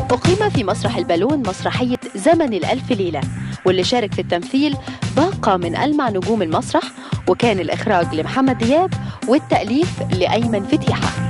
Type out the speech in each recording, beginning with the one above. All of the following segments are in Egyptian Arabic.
أقيم في مسرح البالون مسرحية زمن الألف ليلة واللي شارك في التمثيل باقة من ألمع نجوم المسرح وكان الإخراج لمحمد دياب والتأليف لأيمن فتيحة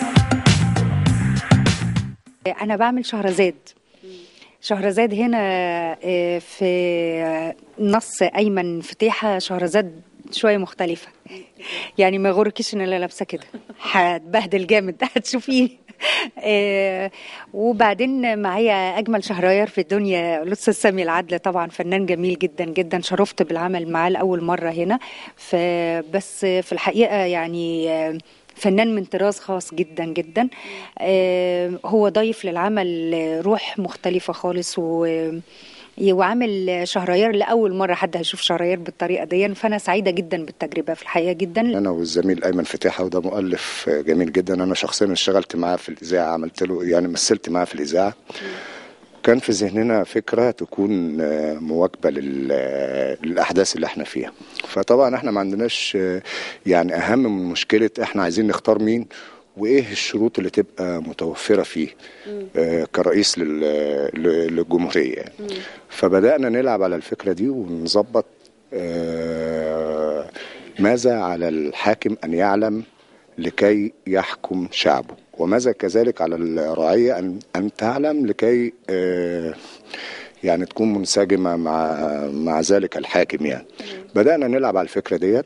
أنا بعمل شهرزاد شهرزاد هنا آه، في نص أيمن فتيحة شهرزاد شوية مختلفة يعني ما يغركيش إن أنا لابسة كده هتبهدل جامد هتشوفيني آه، وبعدين معايا أجمل شهريار في الدنيا الأستاذ سامي العدل طبعا فنان جميل جدا جدا شرفت بالعمل معاه لأول مرة هنا فبس في الحقيقة يعني آه، فنان من طراز خاص جدا جدا آه، هو ضيف للعمل آه، روح مختلفة خالص و وعامل شهريار لأول مرة حد هيشوف شهريار بالطريقة دي فأنا سعيدة جدا بالتجربة في الحقيقة جدا انا والزميل ايمن فتيحه وده مؤلف جميل جدا انا شخصيا اشتغلت معاه في الاذاعه عملت له يعني مثلت معاه في الاذاعه كان في ذهننا فكره تكون آه، مواكبه لل- آه، للاحداث اللي احنا فيها فطبعا احنا ما عندناش آه، يعني اهم من مشكله احنا عايزين نختار مين وايه الشروط اللي تبقى متوفره فيه آه، كرئيس لل- ل- للجمهوريه يعني. فبدانا نلعب على الفكره دي ونظبط آه، ماذا على الحاكم ان يعلم لكي يحكم شعبه وماذا كذلك على الرعيه ان ان تعلم لكي آه، يعني تكون منسجمه مع مع ذلك الحاكم يعني بدانا نلعب على الفكره ديت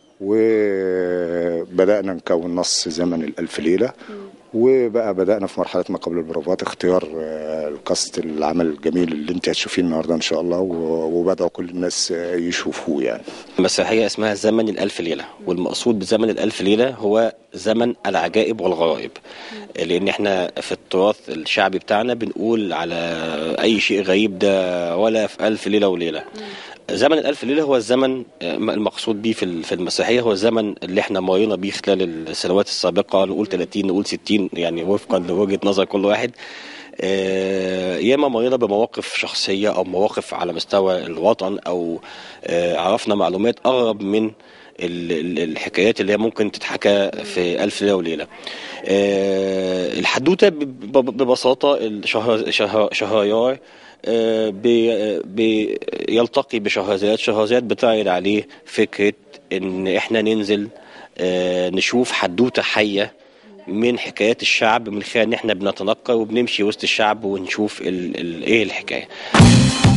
وبدانا نكون نص زمن الالف ليله وبقى بدانا في مرحله ما قبل البروفات اختيار آه، الكاست العمل الجميل اللي انت هتشوفيه النهارده ان شاء الله و- وبداوا كل الناس آه، يشوفوه يعني مسرحية اسمها زمن الألف ليلة والمقصود بزمن الألف ليلة هو زمن العجائب والغرائب لأن احنا في التراث الشعبي بتاعنا بنقول على أي شيء غريب ده ولا في ألف ليلة وليلة زمن الألف ليلة هو الزمن آه، المقصود بيه في ال- في المسرحية هو الزمن اللي احنا مرينا بيه خلال السنوات السابقة نقول 30 نقول 60 يعني وفقا لوجهة نظر كل واحد آه، ياما مرينا بمواقف شخصية أو مواقف على مستوى الوطن أو آه، عرفنا معلومات أقرب من ال- ال- الحكايات اللي هي ممكن تتحكى في ألف ليلة وليلة آه، الحدوتة ب- ب- ببساطة الشهر- شه- شهريار آه، بي- بي- يلتقي بشهرزاد شهرزاد بتعرض عليه فكرة إن إحنا ننزل آه، نشوف حدوتة حية من حكايات الشعب من خلال ان احنا بنتنقل وبنمشي وسط الشعب ونشوف ال ال ايه الحكايه